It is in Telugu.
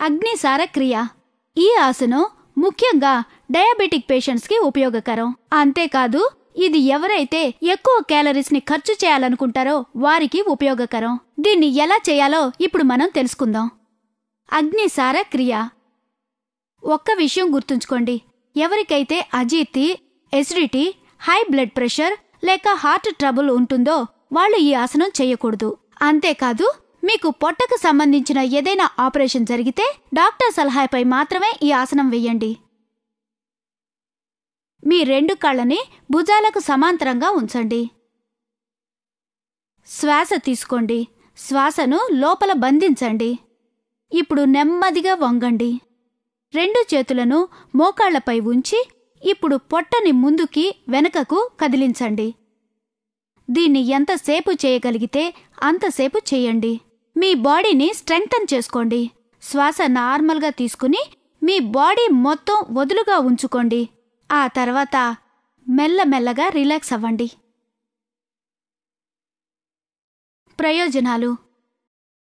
అగ్నిసార క్రియ ఈ ఆసనం ముఖ్యంగా డయాబెటిక్ పేషెంట్స్ కి ఉపయోగకరం అంతేకాదు ఇది ఎవరైతే ఎక్కువ క్యాలరీస్ ని ఖర్చు చేయాలనుకుంటారో వారికి ఉపయోగకరం దీన్ని ఎలా చేయాలో ఇప్పుడు మనం తెలుసుకుందాం అగ్నిసార క్రియ ఒక్క విషయం గుర్తుంచుకోండి ఎవరికైతే అజీర్తి ఎసిడిటీ హై బ్లడ్ ప్రెషర్ లేక హార్ట్ ట్రబుల్ ఉంటుందో వాళ్ళు ఈ ఆసనం చేయకూడదు అంతేకాదు మీకు పొట్టకు సంబంధించిన ఏదైనా ఆపరేషన్ జరిగితే డాక్టర్ సలహాపై మాత్రమే ఈ ఆసనం వెయ్యండి మీ రెండు కాళ్ళని భుజాలకు సమాంతరంగా ఉంచండి శ్వాస తీసుకోండి శ్వాసను లోపల బంధించండి ఇప్పుడు నెమ్మదిగా వంగండి రెండు చేతులను మోకాళ్లపై ఉంచి ఇప్పుడు పొట్టని ముందుకి వెనకకు కదిలించండి దీన్ని ఎంతసేపు చేయగలిగితే అంతసేపు చేయండి మీ బాడీని స్ట్రెంగ్తన్ చేసుకోండి శ్వాస నార్మల్గా తీసుకుని మీ బాడీ మొత్తం వదులుగా ఉంచుకోండి ఆ తర్వాత మెల్లమెల్లగా రిలాక్స్ అవ్వండి ప్రయోజనాలు